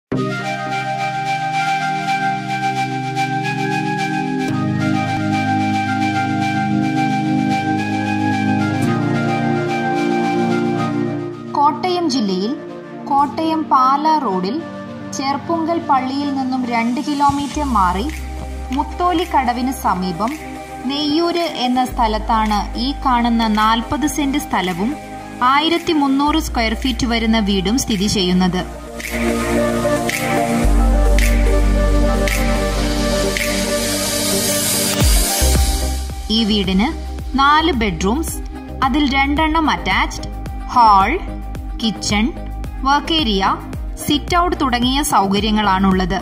കോട്ടയം ജില്ലയിൽ കോട്ടയം പാല റോഡിൽ ചെർപ്പുങ്കൽ പള്ളിയിൽ നിന്നും രണ്ട് കിലോമീറ്റർ മാറി മുത്തോലി കടവിന് സമീപം നെയ്യൂര് എന്ന സ്ഥലത്താണ് ഈ കാണുന്ന നാൽപ്പത് സെന്റ് സ്ഥലവും ആയിരത്തി മുന്നൂറ് സ്ക്വയർ ഫീറ്റ് വരുന്ന വീടും സ്ഥിതി ചെയ്യുന്നത് ഈ വീടിന് നാല് ബെഡ്റൂംസ് അതിൽ രണ്ടെണ്ണം attached hall kitchen work area sit out തുടങ്ങിയ സൗകര്യങ്ങളാണുള്ളത്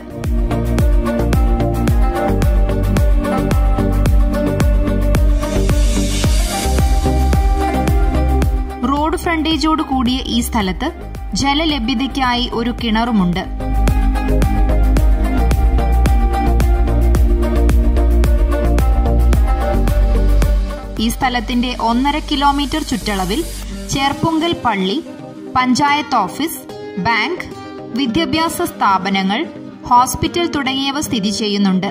റോഡ് ഫ്രണ്ടേജോട് കൂടിയ ഈ സ്ഥലത്ത് ജലലഭ്യതയ്ക്കായി ഒരു കിണറുമുണ്ട് ഈ സ്ഥലത്തിന്റെ ഒന്നര കിലോമീറ്റർ ചുറ്റളവിൽ ചേർപ്പുങ്കൽ പള്ളി പഞ്ചായത്ത് ഓഫീസ് ബാങ്ക് വിദ്യാഭ്യാസ സ്ഥാപനങ്ങൾ ഹോസ്പിറ്റൽ തുടങ്ങിയവ സ്ഥിതി ചെയ്യുന്നുണ്ട്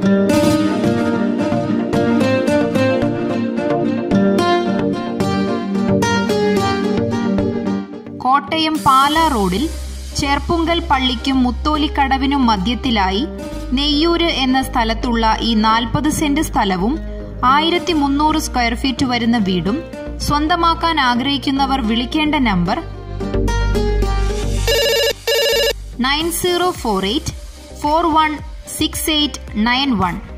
കോട്ടയം പാല റോഡിൽ ചേർപ്പുങ്കൽ പള്ളിക്കും മുത്തോലിക്കടവിനും മധ്യത്തിലായി നെയ്യൂര് എന്ന സ്ഥലത്തുള്ള ഈ നാൽപ്പത് സെന്റ് സ്ഥലവും ആയിരത്തി മുന്നൂറ് സ്ക്വയർ ഫീറ്റ് വരുന്ന വീടും സ്വന്തമാക്കാൻ ആഗ്രഹിക്കുന്നവർ വിളിക്കേണ്ട number nine zero four eight four one six eight nine one